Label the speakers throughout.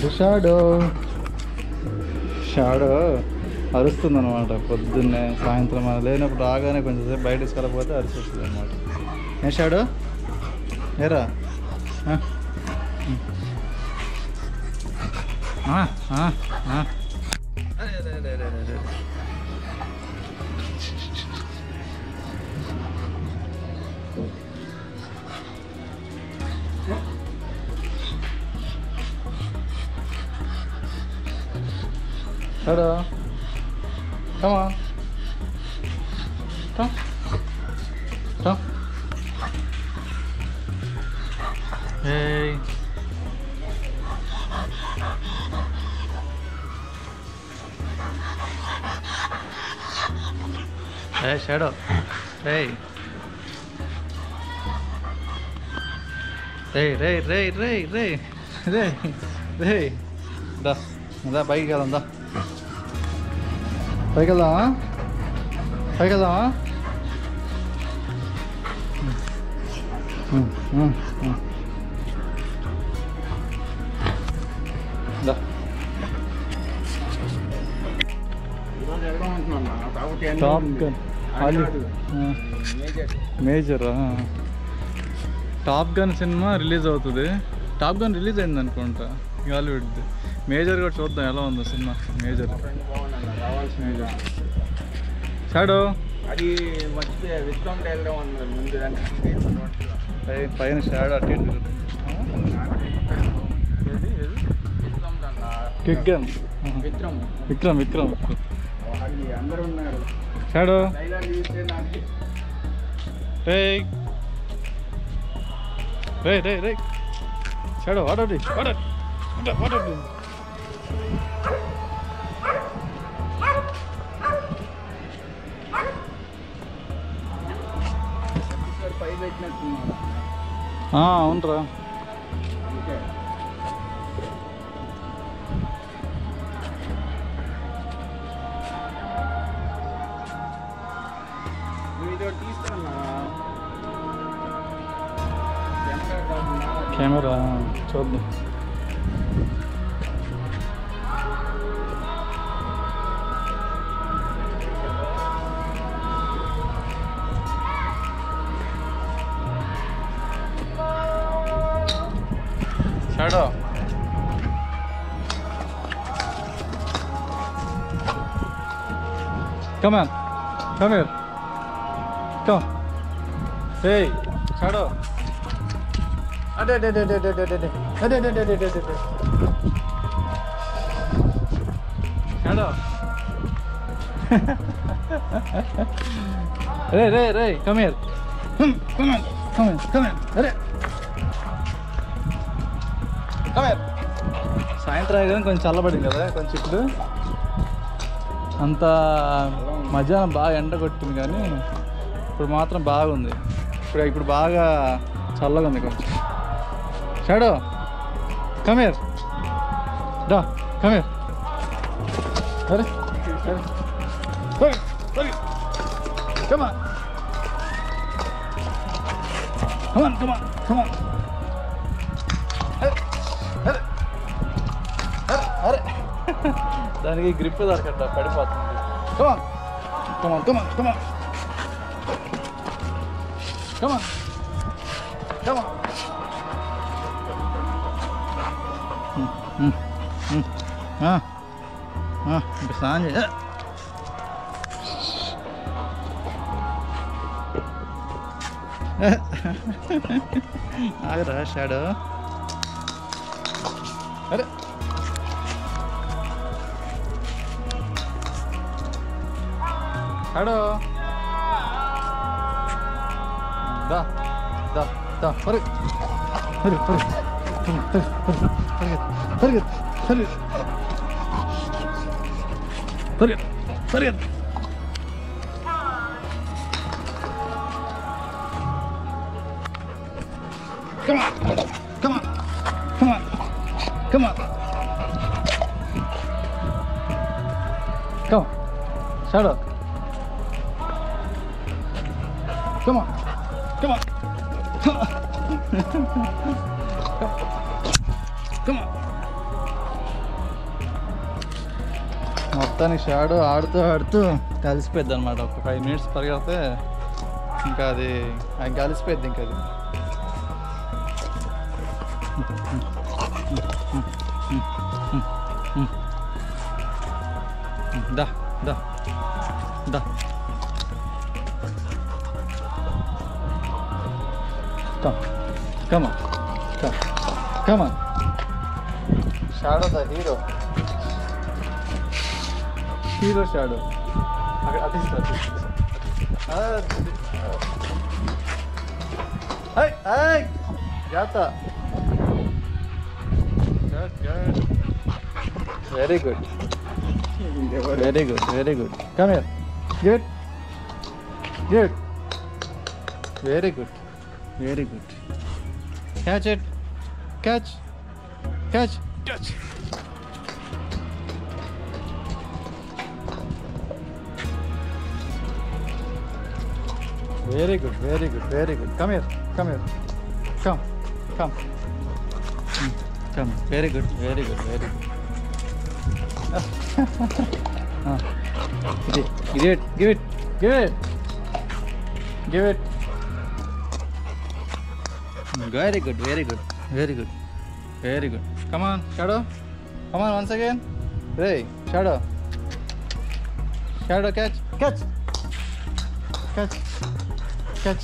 Speaker 1: అది shadow shadow అరుస్తుంది అనమాట పొద్దున్నే సాయంత్రం మనం లేనప్పుడు రాగానే కొంచెం సేపు బయట తీసుకెళ్ళకపోతే అరిస్తుంది అనమాట ఏ షాడో ఏరా ఆ? ఆ, ఆ, ఆ. అరే, అరే, అరే, అరే, అరే. Hello. Come on. Come. Come. Hey. Hey, Shadow. Hey. రే రే రే రే రే రే రే దా దా పైకి వెళ్దాం దా పైకి వెళ్దామా పైకి వెళ్దామా ఉమ్, ఉమ్, ఉమ్. దా
Speaker 2: ఈరోజు వెళ్దాం అంటున్నా కాబట్టి అన్నీ
Speaker 1: టాప్
Speaker 2: ఉంది.
Speaker 1: గన్
Speaker 2: అది
Speaker 1: ఆలి-
Speaker 2: కాదు.
Speaker 1: ఆ,
Speaker 2: మేజర్.
Speaker 1: మేజర్ ఆ. టాప్ గన్ సినిమా రిలీజ్ అవుతుంది టాప్ గన్ రిలీజ్ అయింది అనుకుంటా హాలీవుడ్ది మేజర్ కూడా చూద్దాం ఎలా ఉందో సినిమా మేజర్
Speaker 2: ఫ్రెండ్ బాగుందన్న, రావాల్సిన
Speaker 1: మేజర్ షాడో
Speaker 2: అది మర్చిపోయా విశ్వం వెళ్దాం అన్నారు ముందు దానికి
Speaker 1: పై- పైన షాడో అటు ఇటు తిరుగుతుంది. ఏది ఏది
Speaker 2: విశ్వం అన్న.
Speaker 1: క్విక్ గన్
Speaker 2: విక్రమ్
Speaker 1: విక్రమ్ విక్రమ్ విక్రమ్
Speaker 2: వాళ్ళు అందరూ ఉన్నారు
Speaker 1: షాడో
Speaker 2: డైలాగ్ చూస్తే నాకు
Speaker 1: రే రే రే రే షాడో వాడండి వాడండి వాడండి
Speaker 2: ఎపిసోడ్ పై పెట్టినట్టున్నారు
Speaker 1: అవునరా
Speaker 2: అంతే నువ్వు ఇది ఒకటి తీసుకున్నా కెమెరా కాకుండా
Speaker 1: కెమెరా చూద్దాం Shadow Come on. Come here. Come. Hey, Shadow. అదే అదే అదే అదే అదే అదే అదే అదే అదే అదే అదే అదే Shadow. రే రే రే come here come come on come on come on అరే కమ్ హియర్ సాయంత్రం అయ్యాక కొంచెం చల్లబడింది కదా కొంచెం ఇప్పుడు అంత మధ్యాహ్నం బాగా ఎండ కొట్టింది కానీ ఇప్పుడు మాత్రం బాగుంది ఇప్పుడు ఇప్పుడు బాగా చల్లగా ఉంది కొంచెం షాడో కమేర్ డా కమేర్ అరే అరే కమా కమాన్ కమాన్ కమాన్ అరే అరే అరే దానికి గ్రిప్ దొరకట్ట పడిపోతుంది కమాన్ కమాన్ కమాన్ కమాన్ కమాన్ కమాన్ ఇంకా స్నానం చే ఆగరా షాడో అరే షాడో దా దా దా పరిగె పరిగె పరిగె పరిగె పరిగె పరిగె పరిగె Come on, come on, come on, come on. Come on, shut up. Come on, come on, come on, come on. మొత్తానికి షాడో ఆడుతూ ఆడుతూ కలిసిపోద్ది అనమాట ఒక ఫైవ్ మినిట్స్ పరిగెడితే ఇంకా అది అది కలిసిపోద్ది ఇంకా అది దా దా దా Come. Come on. Come. Come on. Shadow the hero. Hero shadow. అక్కడ అది తీసుకో, అది తీసుకో. అది. హై హై జాత good good very good very good very good come here good good very good very good catch it catch catch catch very good very good very good come here come here come come come very good very good very good ఇది ఇది give it give it give it very good very good very good very good come on Shadow come on once again రే shadow shadow catch catch catch catch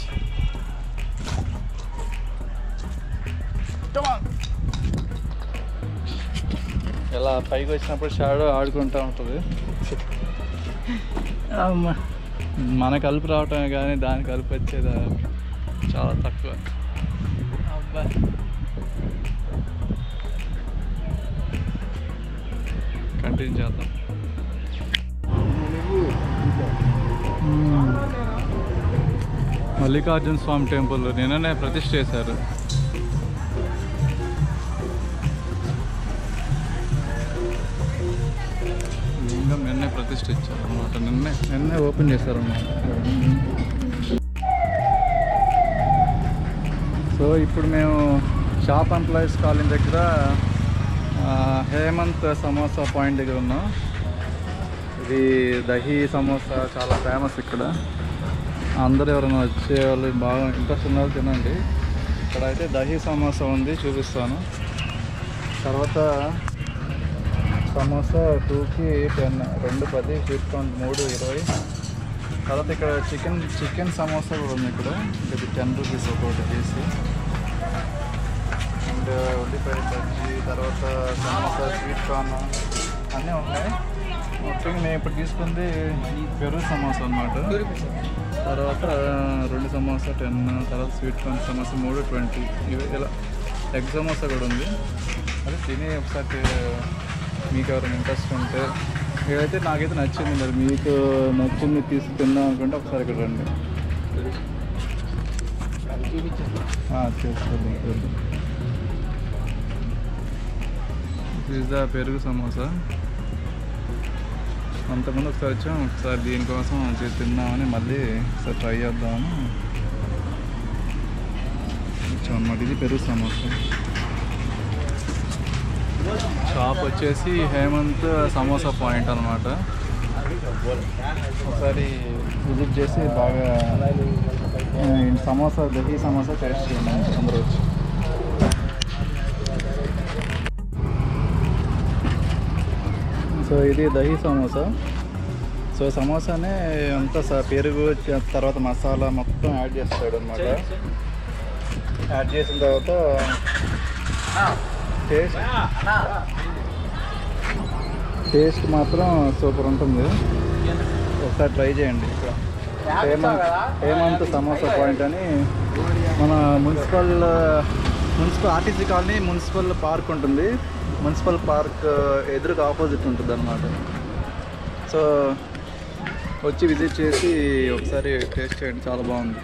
Speaker 1: come on ఇలా పైకి వచ్చినప్పుడు shadow ఆడుకుంటూ ఉంటుంది అమ్మ మన కలుపు రావటమే కానీ దాని కలుపు వచ్చేది చాలా తక్కువ అబ్బా కంటిన్యూ చేద్దాం మల్లికార్జున స్వామి టెంపుల్ నిన్ననే ప్రతిష్ఠ చేశారు లింగం నిన్నే ప్రతిష్ఠ ఇచ్చారు అనమాట నిన్నే నిన్నే ఓపెన్ చేశారు అన్నమాట సో ఇప్పుడు మేము షాప్ ఎంప్లాయీస్ కాలేజ్ దగ్గర ఆ, హేమంత్ సమోసా పాయింట్ దగ్గర ఉన్నాం ఇది దహి సమోసా చాలా ఫేమస్ ఇక్కడ అందరూ ఎవరైనా వచ్చే వాళ్ళు బాగా ఇంట్రెస్ట్ ఉన్న వాళ్ళు తినండి ఇక్కడ అయితే దహి సమోసా ఉంది చూపిస్తాను తర్వాత సమోసా టూకి టెన్ రెండు పది స్వీట్ కార్న్ మూడు ఇరవై తర్వాత ఇక్కడ చికెన్ చికెన్ సమోసా కూడా ఉంది ఇక్కడ ఇది టెన్ రూపీస్ ఒక్కొక్కటి పీస్ అండ్ ఉల్లిపాయ బజ్జీ తర్వాత సమోసా స్వీట్ కార్న్ అన్నీ ఉన్నాయి ముఖ్యంగా మేము ఇప్పుడు తీసుకుంది పెరుగు సమోసా అన్నమాట తర్వాత రెండు సమోసా టెన్ తర్వాత స్వీట్ కార్న్ సమోసా మూడు ట్వంటీ ఇవి ఇలా ఎగ్ సమోసా కూడా ఉంది అది తిని ఒకసారి మీకు ఎవరైనా ఇంట్రెస్ట్ ఉంటే ఇదైతే నాకైతే నచ్చింది మరి మీకు నచ్చింది తీసి తిందాం అనుకుంటే ఒకసారి ఇక్కడ రండి ఆ, చేసుకోండి చూద్దాం ఇస్ ద పెరుగు సమోసా అంతకుముందు ఒకసారి వచ్చాం ఒకసారి దీనికోసం చేసి తిందామని మళ్ళీ ఒకసారి ట్రై చేద్దామని వచ్చాం అన్నమాట ఇది పెరుగు సమోసా షాప్ వచ్చేసి హేమంత్ సమోసా పాయింట్ అనమాట ఒకసారి విజిట్ చేసి బాగా ఆ, ఈ సమోసా దహి సమోసా టేస్ట్ చేయండి అందరూ వచ్చి సో ఇది దహి సమోసా సో సమోసానే అంతా స- పెరుగు చ- తర్వాత మసాలా మొత్తం యాడ్ చేస్తాడు అనమాట యాడ్ చేసిన తర్వాత టేస్ట్ టేస్ట్ మాత్రం సూపర్ ఉంటుంది ఒకసారి ట్రై చేయండి ఇక్కడ హేమంత్ హేమంత్ సమోసా పాయింట్ అని మన municipal municipal RTC colony municipal park ఉంటుంది మున్సిపల్ పార్క్ ఎదురుగా ఆపోజిట్ ఉంటుంది అనమాట సో వచ్చి విజిట్ చేసి ఒకసారి టేస్ట్ చేయండి చాలా బాగుంది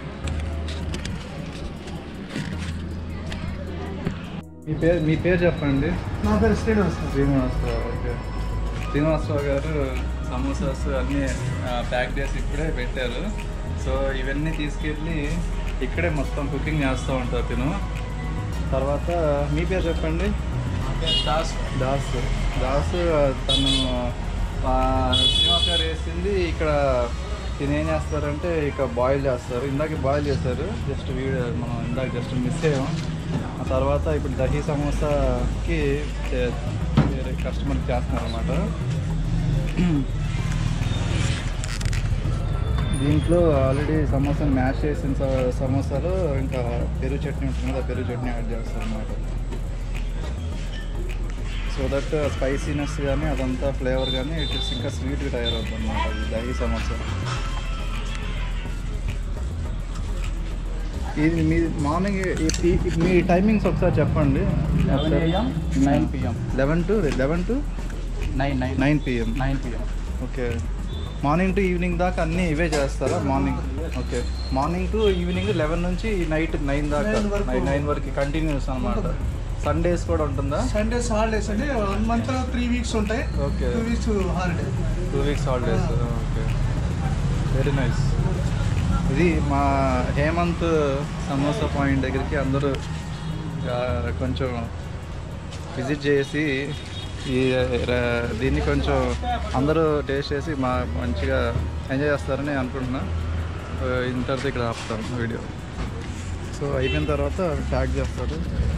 Speaker 1: మీ పేరు మీ పేరు చెప్పండి
Speaker 3: నా పేరు శ్రీనివాస్
Speaker 1: శ్రీనివాసరావు ఓకే శ్రీనివాసరావు గారు సమోసాస్ అన్నీ ప్యాక్ చేసి ఇప్పుడే పెట్టారు సో ఇవన్నీ తీసుకెళ్ళి ఇక్కడే మొత్తం కుకింగ్ చేస్తూ ఉంటారు తిను తర్వాత మీ పేరు చెప్పండి
Speaker 2: దాస్
Speaker 1: దాస్ దాస్ తను ఆ, శ్రీనివాస్ గారు వేసింది ఇక్కడ దీని ఏం చేస్తారంటే ఇక బాయిల్ చేస్తారు ఇందాక బాయిల్ చేశారు జస్ట్ వీడియో మనం ఇందాక జస్ట్ మిస్ అయ్యాం ఆ తర్వాత ఇప్పుడు దహీ సమోసాకి చే- వేరే కస్టమర్కి చేస్తున్నారు అనమాట దీంట్లో ఆల్రెడీ సమోసాని మ్యాష్ చేసిన స- సమోసాలు ఇంకా పెరుగు చట్నీ ఉంటుంది కదా పెరుగు చట్నీ యాడ్ చేస్తారు అనమాట సో దట్ స్పైసీనెస్ కానీ అదంతా ఫ్లేవర్ కానీ ఇట్ ఇస్ ఇంకా స్వీట్గా తయారవుతుంది అనమాట ఇది దహీ సమోసా ఇది మీ మార్నింగ్ మీ టైమింగ్స్ ఒకసారి చెప్పండి
Speaker 2: eleven AM nine PM
Speaker 1: eleven to eleven to
Speaker 2: nine nine
Speaker 1: nine PM
Speaker 2: nine PM
Speaker 1: okay morning to evening దాకా అన్నీ ఇవే చేస్తారా morning okay morning to evening eleven నుంచి నైట్ నైన్ దాకా
Speaker 3: Nine వరకు.
Speaker 1: నైన్ నైన్ వరకు కంటిన్యూస్ అనమాట సండేస్ కూడా ఉంటుందా
Speaker 3: సండేస్ హాలిడేస్ అండి వన్ మంత్ త్రీ వీక్స్ ఉంటాయి
Speaker 1: okay
Speaker 3: two weeks holiday
Speaker 1: two weeks holidays okay very nice ఇది మా హేమంత్ సమోసా పాయింట్ దగ్గరికి అందరూ ఆ, కొంచెం విజిట్ చేసి ఈ ర- దీన్ని కొంచెం అందరూ టేస్ట్ చేసి మా మంచిగా ఎంజాయ్ చేస్తారని అనుకుంటున్నా ఆ, ఇంతటితో ఇక్కడ ఆపుతాను వీడియో సో అయిపోయిన తర్వాత ప్యాక్ చేస్తారు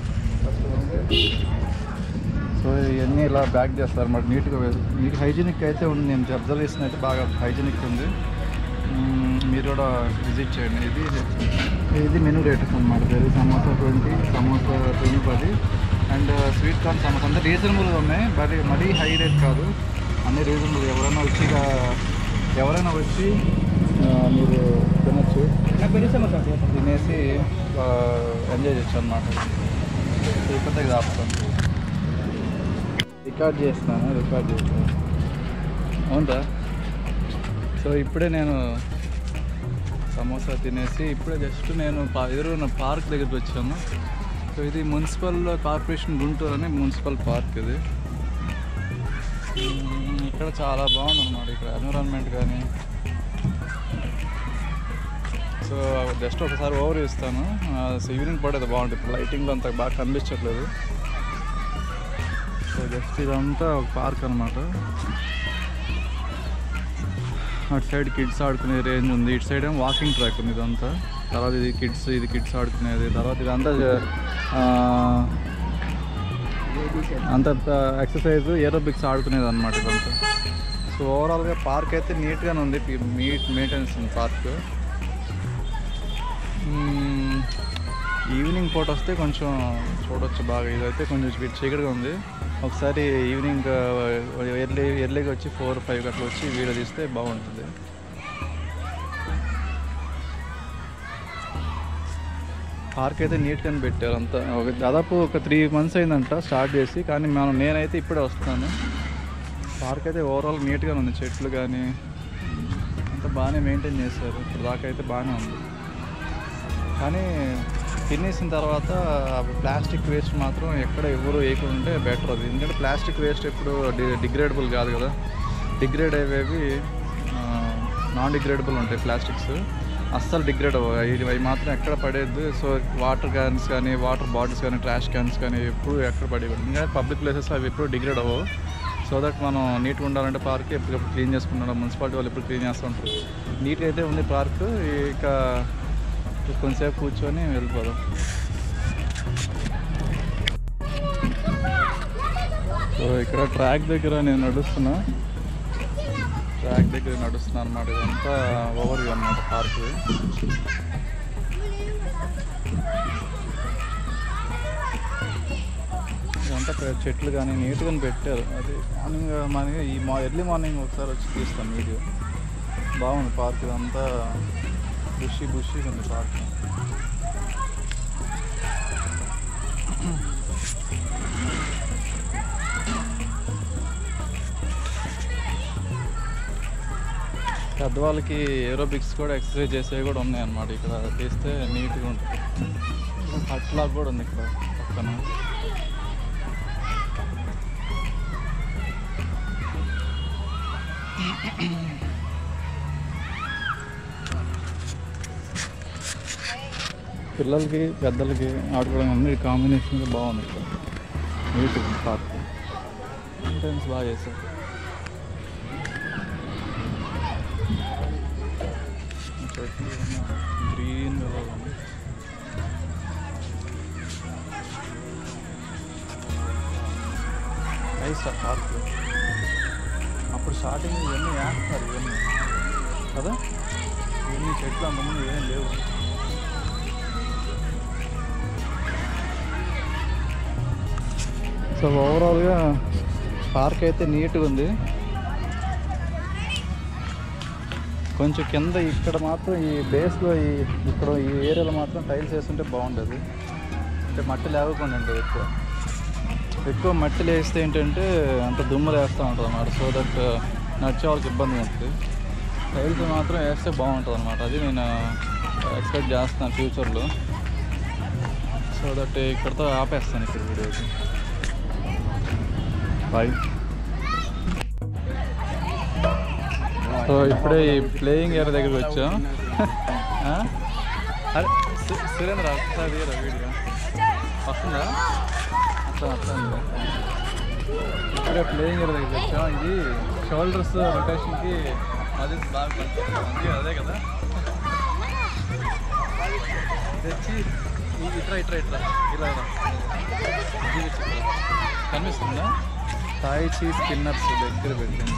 Speaker 1: సో ఇవన్నీ ఇలా ప్యాక్ చేస్తారు మరి నీట్గా నీట్ హైజీనిక్ అయితే ఉంది నేను అబ్జర్వ్ చేసిన అయితే బాగా హైజీనిక్ ఉంది మ్మ్, మీరు కూడా విజిట్ చేయండి ఇది ఇది మెనూ రేట్స్ అనమాట పెరుగు సమోసా ట్వంటీ సమోసా ట్వంటీ పది అండ్ స్వీట్ కార్న్ సమోసా అంతా రీజనబుల్గా ఉన్నాయి మరి మరీ హై రేట్ కాదు అన్ని రీజనబుల్ ఎవరైనా వచ్చి ఇక ఎవరైనా వచ్చి ఆ, మీరు తినచ్చు తినేసి ఎంజాయ్ చేయొచ్చు అనమాట తిరుపతికి దాపుతాం రికార్డ్ చేస్తున్నాను రికార్డ్ చేస్తాను అవునా సో ఇప్పుడే నేను సమోసా తినేసి ఇప్పుడే జస్ట్ నేను పా- ఎదురున్న పార్క్ దగ్గరికి వచ్చాను సో ఇది మున్సిపల్ కార్పొరేషన్ గుంటూరు అని మున్సిపల్ పార్క్ ఇది మ్మ్, ఇక్కడ చాలా బాగుంది అనమాట ఇక్కడ ఎన్విరాన్మెంట్ కానీ సో జస్ట్ ఒకసారి ఓవర్ ఇస్తాను సో ఈవినింగ్ పూట అయితే బాగుంటుంది ఇప్పుడు లైటింగ్లో అంత బాగా కనిపించట్లేదు సో జస్ట్ ఇదంతా ఒక పార్క్ అనమాట అటు సైడ్ కిడ్స్ ఆడుకునే రేంజ్ ఉంది ఇటు సైడ్ ఏమో వాకింగ్ ట్రాక్ ఉంది ఇదంతా తర్వాత ఇది కిడ్స్ ఇది కిడ్స్ ఆడుకునేది తర్వాత ఇదంతా ఆ, అంత ఎక్సర్సైజ్ ఏరోబిక్స్ ఆడుకునేది అనమాట ఇదంతా సో ఓవరాల్గా పార్క్ అయితే నీట్గానే ఉంది నీట్ మెయింటెనెన్స్ ఉంది పార్క్ ఈవినింగ్ పూట వస్తే కొంచెం చూడొచ్చు బాగా ఇదైతే కొంచెం చీ- చీకటిగా ఉంది ఒకసారి ఈవినింగ్ ఎర్లీ ఎర్లీగా వచ్చి ఫోర్ ఫైవ్ అట్లా వచ్చి వీడియో తీస్తే బాగుంటుంది పార్క్ అయితే నీట్గానే పెట్టారు అంతా ఒక దాదాపు ఒక త్రీ మంత్స్ అయిందంట స్టార్ట్ చేసి కానీ మనం నేనైతే ఇప్పుడే వస్తాను పార్క్ అయితే ఓవరాల్ నీట్గా ఉంది చెట్లు కానీ అంతా బాగానే మెయింటైన్ చేశారు ఇప్పుడు దాకా అయితే బాగానే ఉంది కానీ తినేసిన తర్వాత ప్లాస్టిక్ వేస్ట్ మాత్రం ఎక్కడ ఎవరు వేయకుండా బెటర్ అది ఎందుకంటే ప్లాస్టిక్ వేస్ట్ ఎప్పుడు డిగ్రేడబుల్ కాదు కదా డిగ్రేడ్ అయ్యేవి నాన్ డిగ్రేడబుల్ ఉంటాయి ప్లాస్టిక్స్ అస్సలు డిగ్రేడ్ అవ్వవు అవి అవి మాత్రం ఎక్కడ పడేది సో వాటర్ క్యాన్స్ కానీ వాటర్ బాటిల్స్ కానీ ట్రాష్ క్యాన్స్ కానీ ఎప్పుడు ఎక్కడ పడేవి ఇంకా పబ్లిక్ ప్లేసెస్ అవి ఎప్పుడు డిగ్రేడ్ అవ్వవు సో దట్ మనం నీట్గా ఉండాలంటే పార్క్ ఎప్పటికప్పుడు క్లీన్ చేసుకుంటాం మున్సిపాలిటీ వాళ్ళు ఎప్పుడు క్లీన్ చేస్తూ ఉంటారు నీట్గా అయితే ఉంది పార్క్ ఇక కొంతసేపు కూర్చొని వెళ్ళిపోదాం సో ఇక్కడ ట్రాక్ దగ్గర నేను నడుస్తున్నా ట్రాక్ దగ్గర నడుస్తున్నాను అనమాట ఇదంతా ఓవర్ వ్యూ అనమాట పార్క్ ఇదంతా పె- చెట్లు కానీ నీట్గా పెట్టారు అది మార్నింగ్ మనకి ఈ మా ఎర్లీ మార్నింగ్ ఒకసారి వచ్చి తీస్తాను వీడియో బాగుంది పార్క్ ఇదంతా బుషి బుషిగా ఉంది పార్క్ పెద్దవాళ్ళకి ఏరోబిక్స్ కూడా ఎక్సర్సైజ్ చేసేవి కూడా ఉన్నాయి అన్నమాట ఇక్కడ చేస్తే నీట్గా ఉంటుంది హట్ లాగా కూడా ఉంది ఇక్కడ పక్కన పిల్లలకి పెద్దలకి ఆడుకోవడం అన్ని కాంబినేషన్గా బాగుంది ఇక్కడ నీట్గా ఉంది పార్క్ మెయింటెనెన్స్ బాగా చేశారు చెట్లు గ్రీన్ కలర్ ఉంది నైస్ ఆ పార్క్ అప్పుడు స్టార్టింగ్ ఇవన్నీ వేస్తారు ఇవన్నీ కదా ఇవన్నీ చెట్లు అంతకుముందు ఏం లేవు సో ఓవరాల్గా పార్క్ అయితే నీట్గా ఉంది కొంచెం కింద ఇక్కడ మాత్రం ఈ బేస్లో ఈ ఇక్కడ ఈ ఏరియాలో మాత్రం టైల్స్ వేస్తుంటే బాగుండేది అంటే మట్టి లేవకుండా ఉండేది ఎక్కువ ఎక్కువ మట్టి లేస్తే ఏంటంటే అంత దుమ్ములు వేస్తూ ఉంటుంది అన్నమాట సో దట్ నడిచే వాళ్ళకి ఇబ్బంది ఉంటుంది టైల్స్ మాత్రం వేస్తే బాగుంటుంది అనమాట అది నేను ఎక్స్పెక్ట్ చేస్తున్నాను ఫ్యూచర్లో సో దట్ ఇక్కడతో ఆపేస్తాను ఇక్కడ వీడియోకి బాయ్ సో ఇప్పుడే ఈ ప్లేయింగ్ ఏరియా దగ్గరికి వచ్చాం ఆ? అరే సు- సురేంద్ర ఒకసారి తీయరా వీడియో వస్తుందా అట్లా అట్లా ఉంది. ఇప్పుడే ప్లేయింగ్ ఏరియా దగ్గరికి వచ్చాం ఇది షోల్డర్స్ రొటేషన్కి అది బాగా పనిచేస్తుంది అదే కదా తెచ్చి ఈ- ఇట్రా ఇట్రా ఇట్రా ఇలా రా. ఇది ఇట్రా. కనిపిస్తుందా తాయిచి స్పిన్నర్స్ దగ్గర పెట్టింది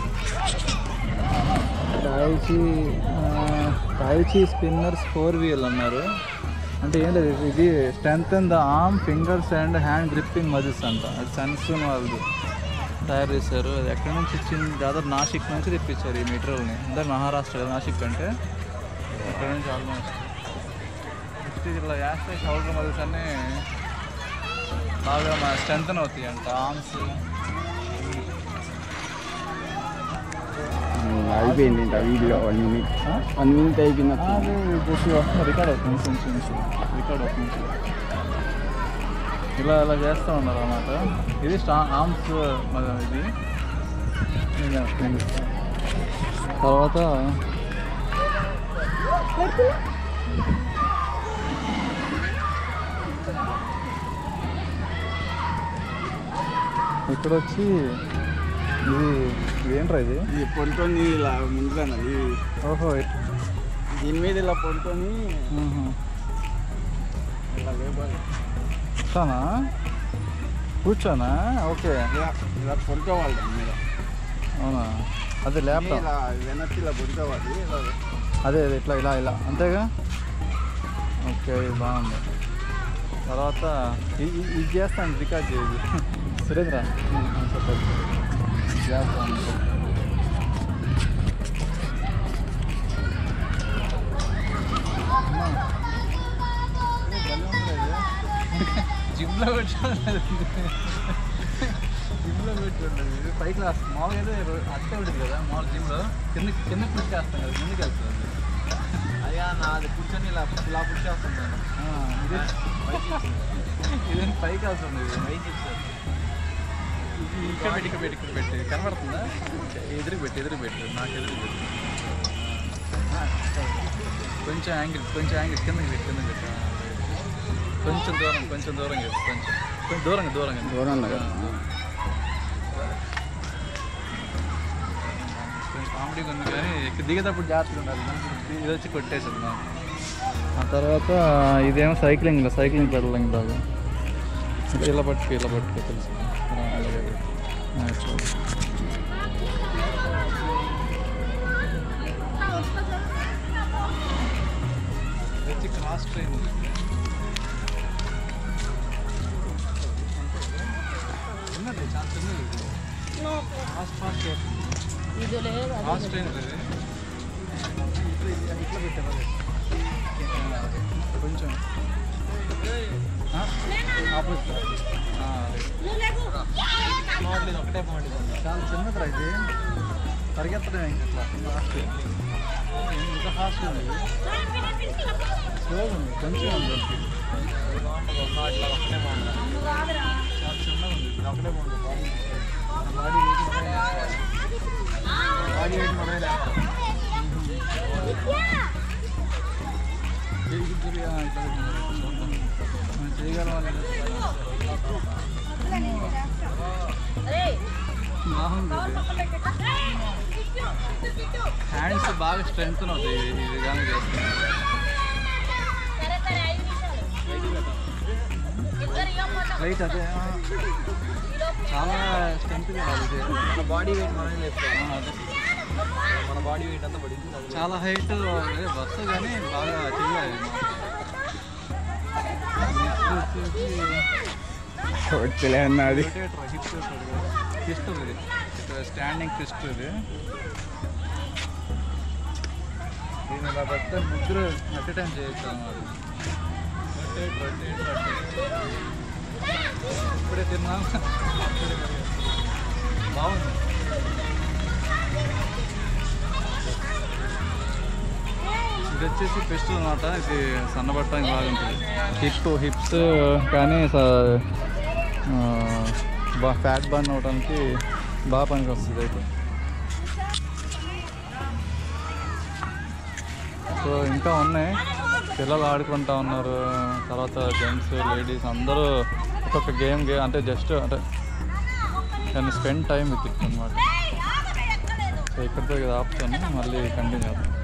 Speaker 1: tai chi tai chi spinners four wheel అన్నారు అంటే ఏం లేదు ఇది strength the arm fingers and hand gripping muscles అంట అది సన్స్క్రీన్ వాళ్ళది తయారు చేశారు అది ఎక్కడి నుంచి ఇచ్చింది దాదాపు నాసిక్ నుంచి తెప్పించారు ఈ మెటీరియల్ని అంటే మహారాష్ట్ర కదా నాసిక్ అంటే అక్కడ నుంచి ఆల్మోస్ట్ నెక్స్ట్ ఇలా వేస్తే షోల్డర్ మజిల్స్ అన్నీ బాగా మా స్ట్రెంత్ అవుతాయి అంట ఆర్మ్స్
Speaker 2: అయిపోయింది ఇంకా video one minute one minute అయిపోయింది
Speaker 1: అది జస్ట్ వస్తుంది రికార్డ్ అవుతుంది కొంచెం రికార్డ్ అవుతుంది ఇలా ఇలా చేస్తూ ఉన్నారు అన్నమాట ఇది స్టా ఆర్మ్స్ ఇది ఇలా చూపిస్తా. తర్వాత ఇక్కడ వచ్చి ఇది ఇదేంట్రా ఇది
Speaker 2: ఇది పొంటుని ఇలా ముందులన్నది
Speaker 1: ఓహో
Speaker 2: దీని మీద ఇలా పొంటుని
Speaker 1: మ్మ్.
Speaker 2: ఇలా లేపాలి
Speaker 1: కూర్చోనా కూర్చోనా ఓకే
Speaker 2: ఇలా ఇలా పొంటుకోవాలి దాని మీద
Speaker 1: అవునా అదే ల్యాప్టాప్
Speaker 2: ఇలా వెనక్కి ఇలా పొంటుకోవాలి ఇలా
Speaker 1: అదే అదే ఇట్లా ఇలా ఇలా అంతేగా ఓకే ఇది బాగుంది తర్వాత ఇ- ఇ- ఇది చేస్తాను రికార్డ్ చేయదు సురేంద్ర చేస్తాను జిమ్లో పెట్టుకోలేదు జిమ్లో పెట్టుకోలేదు ఇది పై క్లాస్ మామూలుగా అయితే రో- అట్టే ఉంటుంది కదా మామూలు జిమ్లో కింద కింద పుష్ చేస్తాం కదా ముందుకు వెళ్తుంది
Speaker 2: అయ్యా నాది కూర్చొని ఇలా ఇలా పుష్ చేస్తున్నాను
Speaker 1: ఇది పైకి వస్తుంది ఇది పైకి ఇచ్చారు ఇది ఇక్కడ పెట్టి ఇక్కడ పెట్టి ఇక్కడ పెట్టి కనబడుతుందా ఎదురు పెట్టి ఎదురు పెట్టి నాకు ఎదురు పెట్టి ఆ, కొంచెం యాంగిల్ కొంచెం యాంగిల్ కిందకి పెట్టి కిందకి పెట్టి ఆ, కొంచెం దూరం కొంచెం దూరం చెప్పు కొంచెం కొంచెం దూరంగా దూరంగా
Speaker 2: దూరంగా కదా.
Speaker 1: కొంచెం కామెడీగా ఉంది కానీ ఎక్కి దిగేటప్పుడు జాగ్రత్తగా ఉండాలి మనకి ఇది వచ్చి కొట్టేసింది నాకు ఆ తర్వాత ఇదేమో సైక్లింగ్ సైక్లింగ్ పెడలింగ్ బాగా ఇలా పట్టుకు ఇలా పట్టుకో తెలుసు ఆ, అలాగే పెట్టు. ఆ, చూడు. ఇది వచ్చి క్రాస్ ట్రైన్ చిన్నది చాలా చిన్నది ఇది. ఫాస్ట్ ఫాస్ట్
Speaker 4: ఇది లేదు అది
Speaker 1: ఫాస్ట్ ట్రైన్ ఇది ఇట్లా ఇట్లా పెట్టారు కొంచెం ఆ? ఆపోజిట్ ఆ, అదే. మోడల్ ఇది ఒకటే మోడల్ చాలా చిన్నది ఇది పరిగెత్తడం ఏంటి ఇట్లా ఫాస్ట్ ఇంత ఫాస్ట్ ఉంది స్లో ఉంది కొంచెం ఉంది ఒకటే బాగుంది చాలా చిన్నగా ఉంది ఇది ఒకటే బాగుంది బాడీ బాడీ వెయిట్ మనమే లేస్తాం చేయగలం బాగుంది హ్యాండ్స్ బాగా స్ట్రెంగ్త్ అవుతాయి ఈ విధానం చేస్తే రైట్ అదే ఆ. చాలా స్ట్రెంగ్త్గా అది
Speaker 2: మన బాడీ వెయిట్ మనమే లేపుతాం
Speaker 1: ఆ, అదే
Speaker 2: మన బాడీ వెయిట్ అంతా పడింది అది
Speaker 1: చాలా హైట్ వస్తుంది కానీ బాగా చెయ్యాలి
Speaker 2: వచ్చలే అన్నది
Speaker 1: క్రిస్ట్ ఇది ఇక్కడ స్టాండింగ్ క్రిస్ట్ ఇది దీని ఇలా పెడితే ముగ్గురు అట్ టైం చేయొచ్చు అన్నమాట రొటేట్ రొటేట్ రొటేట్ ఇప్పుడే తిన్నాం బాగుంది ఇది వచ్చేసి పెస్ట్ అనమాట ఇది సన్నబట్టడానికి బాగుంటుంది హిప్ హిప్స్ కానీ స- ఆ, బా ఫ్యాట్ బర్న్ అవడానికి బాగా పనికి వస్తుంది అయితే సో ఇంకా ఉన్నాయి పిల్లలు ఆడుకుంటా ఉన్నారు తర్వాత జెంట్స్ లేడీస్ అందరూ ఒక్కొక్క గేమ్ గేమ్ అంటే జస్ట్ అంటే కానీ స్పెండ్ టైం విత్ ఇట్ అనమాట సో ఇక్కడితో ఇది ఆపుతాను మళ్ళీ కంటిన్యూ చేద్దాం